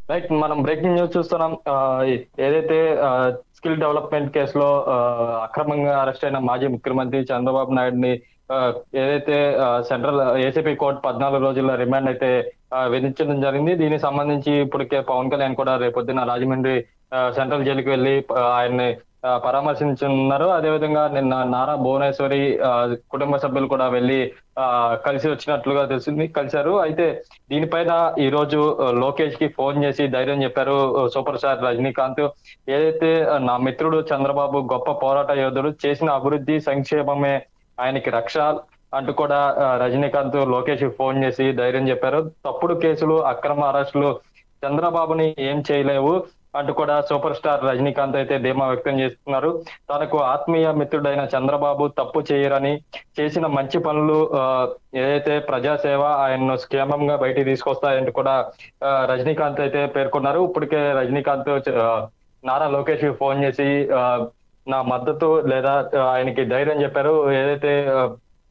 right మనం breaking news చూస్తున్నాం ఆ, ఏదైతే స్కిల్ డెవలప్మెంట్ కేసులో ఆ, అక్రమంగా అరెస్ట్ అయిన మాజీ ముఖ్యమంత్రి చంద్రబాబు నాయుడుని ఆ, ఏదైతే సెంట్రల్ ఏసీపీ కోర్టు పద్నాలుగు రోజుల రిమాండ్ అయితే ఆ, విధించడం జరిగింది దీనికి సంబంధించి ఇప్పటికే పవన్ కళ్యాణ్ కూడా రేపొద్దున రాజమండ్రి ఆ, సెంట్రల్ జైలుకి వెళ్ళి ఆ, ఆయన్ని ఆ, పరామర్శించున్నారు అదేవిధంగా నిన్న నారా భువనేశ్వరి ఆ, కుటుంబ సభ్యులు కూడా వెళ్ళి ఆ, కలిసి వచ్చినట్లుగా తెలిసింది కలిశారు అయితే దీనిపైన ఈ రోజు ఆ, లోకేష్ కి ఫోన్ చేసి ధైర్యం చెప్పారు ఆ, సూపర్ స్టార్ రజనీకాంత్ ఏదైతే ఆ, నా మిత్రుడు చంద్రబాబు గొప్ప పోరాట యోధుడు చేసిన అభివృద్ధి సంక్షేమమే ఆయనకి రక్ష అంటూ కూడా ఆ, రజనీకాంత్ లోకేష్ కి ఫోన్ చేసి ధైర్యం చెప్పారు తప్పుడు కేసులు అక్రమ అరెస్టులు చంద్రబాబుని ఏం చేయలేవు అంటూ కూడా సూపర్ స్టార్ రజనీకాంత్ అయితే ధీమా వ్యక్తం చేస్తున్నారు తనకు ఆత్మీయ మిత్రుడైన చంద్రబాబు తప్పు చేయరని చేసిన మంచి పనులు ఆ, ఏదైతే ప్రజాసేవ ఆయన్ను క్షేమంగా బయటికి తీసుకొస్తాయంటూ కూడా ఆ, రజనీకాంత్ అయితే పేర్కొన్నారు ఇప్పటికే రజనీకాంత్ ఆ, నారా లోకేష్ కి ఫోన్ చేసి ఆ, నా మద్దతు లేదా ఆ, ఆయనకి ధైర్యం చెప్పారు ఏదైతే ఆ,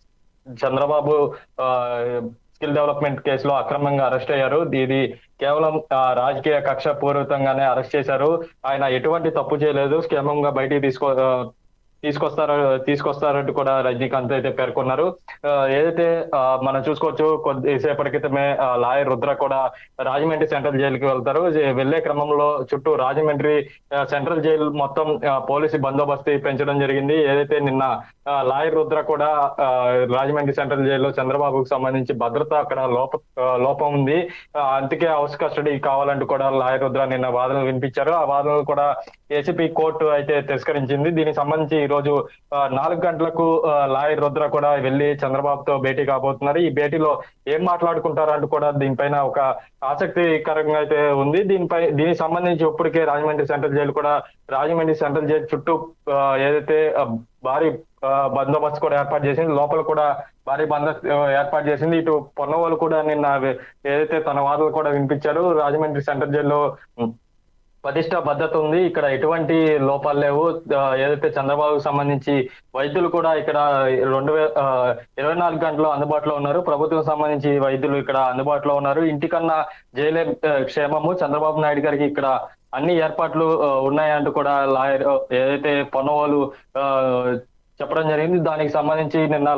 చంద్రబాబు ఆ, స్కిల్ డెవలప్మెంట్ కేసులో అక్రమంగా అరెస్ట్ అయ్యారు ఇది కేవలం ఆ, రాజకీయ కక్ష పూర్వకంగానే అరెస్ట్ చేశారు ఆయన ఎటువంటి తప్పు చేయలేదు క్షేమంగా బయటికి తీసుకో ఆ, తీసుకొస్తారు తీసుకొస్తారంటూ కూడా రజనీకాంత్ అయితే పేర్కొన్నారు ఆ, ఏదైతే ఆ, మనం చూసుకోవచ్చు కొద్దిసేపటి క్రితమే ఆ, లాయర్ రుద్ర కూడా రాజమండ్రి సెంట్రల్ జైలుకి వెళ్తారు జై- వెళ్లే క్రమంలో చుట్టూ రాజమండ్రి ఆ, సెంట్రల్ జైలు మొత్తం ఆ, పోలీసు బందోబస్తు పెంచడం జరిగింది ఏదైతే నిన్న ఆ, లాయర్ రుద్ర కూడా ఆ, రాజమండ్రి సెంట్రల్ జైల్లో చంద్రబాబుకు సంబంధించి భద్రత అక్కడ లోప ఆ, లోపం ఉంది ఆ, అందుకే హౌస్ కస్టడీ కావాలంటూ కూడా లాయర్ రుద్ర నిన్న వాదనలు వినిపించారు ఆ వాదనలు కూడా ఏసీపీ కోర్టు అయితే తిరస్కరించింది దీనికి సంబంధించి ఈ రోజు ఆ, నాలుగు గంటలకు ఆ, లాయర్ రుద్ర కూడా వెళ్లి చంద్రబాబుతో భేటీ కాబోతున్నారు ఈ భేటీలో ఏం మాట్లాడుకుంటారు అంటూ కూడా దీనిపైన ఒక ఆసక్తికరంగా అయితే ఉంది దీనిపై దీనికి సంబంధించి ఇప్పటికే రాజమండ్రి సెంట్రల్ జైలు కూడా రాజమండ్రి సెంట్రల్ జైలు చుట్టూ ఆ, ఏదైతే ఆ, భారీ ఆ, బందోబస్తు కూడా ఏర్పాటు చేసింది లోపల కూడా భారీ బందోబస్తు ఆ, ఏర్పాటు చేసింది ఇటు పొన్నవాళ్ళు కూడా నిన్న ఏదైతే తన వాదనలు కూడా వినిపించారు రాజమండ్రి సెంట్రల్ జైల్లో ఉం, పటిష్ట భద్రత ఉంది ఇక్కడ ఎటువంటి లోపాలు లేవు ఆ, ఏదైతే చంద్రబాబుకు సంబంధించి వైద్యులు కూడా ఇక్కడ రెండు వే ఆ, ఇరవై నాలుగు గంటలు అందుబాటులో ఉన్నారు ప్రభుత్వం సంబంధించి వైద్యులు ఇక్కడ అందుబాటులో ఉన్నారు ఇంటికన్నా జైలే ఆ, క్షేమము చంద్రబాబు నాయుడు గారికి ఇక్కడ అన్ని ఏర్పాట్లు ఆ, ఉన్నాయంటూ కూడా లాయర్ ఆ, ఏదైతే పొన్నవాళ్ళు ఆ, చెప్పడం జరిగింది దానికి సంబంధించి నిన్న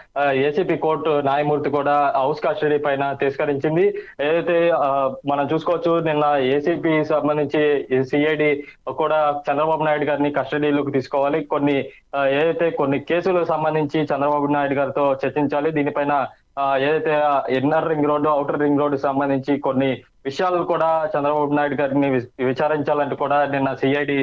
ఏసీపీ కోర్టు న్యాయమూర్తి కూడా హౌస్ కస్టడీ పైన తిరస్కరించింది ఏదైతే ఆ, మనం చూసుకోవచ్చు నిన్న ఏసీపీ సంబంధించి సిఐడి కూడా చంద్రబాబు నాయుడు గారిని కస్టడీలోకి తీసుకోవాలి కొన్ని ఆ, ఏదైతే కొన్ని కేసులకు సంబంధించి చంద్రబాబు నాయుడు గారితో చర్చించాలి దీనిపైన ఆ, ఏదైతే inner ring road outer ring road సంబంధించి కొన్ని విషయాలు కూడా చంద్రబాబు నాయుడు గారిని వి- విచారించాలంటూ కూడా నిన్న సిఐడి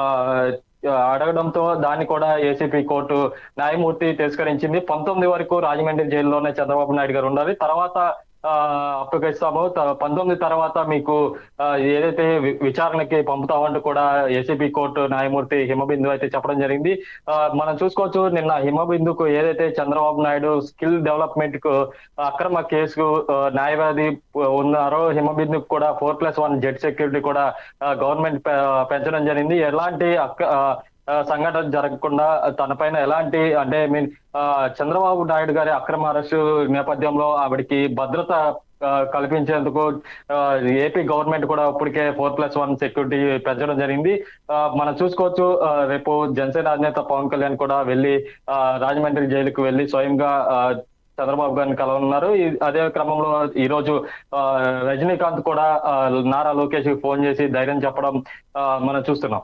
అడగడంతో దాన్ని కూడా ఏసీపీ కోర్టు న్యాయమూర్తి తిరస్కరించింది పంతొమ్మిది వరకు రాజమండ్రి జైల్లోనే చంద్రబాబు నాయుడు గారు ఉండాలి తర్వాత ఆ, అప్పగిస్తాము త- పంతొమ్మిది తర్వాత మీకు ఆ, ఏదైతే వి- విచారణకి పంపుతామంటూ కూడా ఏసీబీ కోర్టు న్యాయమూర్తి హిమబిందు అయితే చెప్పడం జరిగింది ఆ, మనం చూసుకోవచ్చు నిన్న హిమబిందుకు ఏదైతే చంద్రబాబు నాయుడు స్కిల్ డెవలప్మెంట్ కు అక్రమ కేసు ఆ, న్యాయవాది ఉన్నారో హిమబిందుకు కూడా four plus one Z security కూడా గవర్నమెంట్ పెంచడం జరిగింది ఎలాంటి అక్క ఆ, ఆ, సంఘటన జరగకుండా తన పైన ఎలాంటి అంటే ఐ మీన్ చంద్రబాబు నాయుడు గారి అక్రమ అరెస్టు నేపథ్యంలో ఆవిడకి భద్రత ఆ, కల్పించేందుకు ఆ, ఏపీ గవర్నమెంట్ కూడా ఇప్పటికే ఫోర్ ప్లస్ వన్ సెక్యూరిటీ పెంచడం జరిగింది ఆ, మనం చూసుకోవచ్చు ఆ, రేపు జనసేన అధినేత పవన్ కళ్యాణ్ కూడా వెళ్ళి ఆ, రాజమండ్రి జైలుకు వెళ్ళి స్వయంగా ఆ, చంద్రబాబు గారిని కలవనున్నారు ఈ- అదే క్రమంలో ఈ రోజు ఆ, రజనీకాంత్ కూడా ఆ, నారా లోకేష్ కి ఫోన్ చేసి ధైర్యం చెప్పడం ఆ, మనం చూస్తున్నాం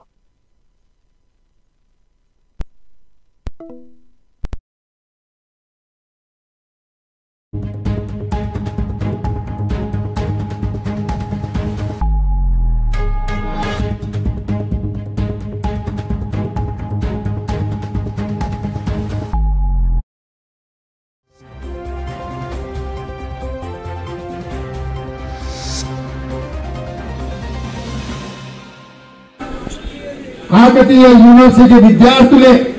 కాకతీయ యూనివర్సిటీ విద్యార్థులే